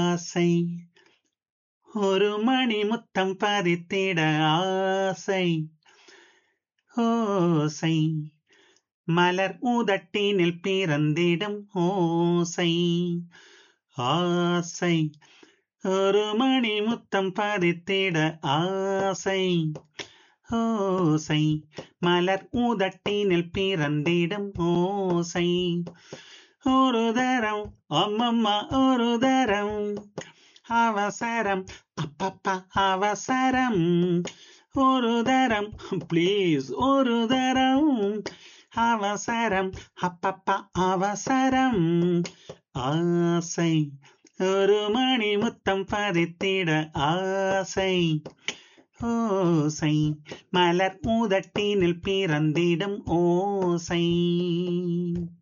ஆசை ஒரு மணி முத்தம் பதித்திட ஆசை ஓசை மலர் உதட்டினில் பிறந்திடும் ஓசை ஆசை ஒரு மணி முத்தம் பதித்திட ஆசை ஓசை மலர் உதட்டினில் பிறந்திடும் ஓசை ஒரு தரம் அம்மம்மா ஒரு தரம் அவசரம் அப்பப்பா அவசரம் ஒரு தரம் ப்ளீஸ் ஒரு தரம் அவசரம் அப்பப்பா அவசரம் ஆசை ஒரு மணி முத்தம் பதித்திட ஆசை ஓசை மலர் உதட்டினில் பிறந்திடும் ஓசை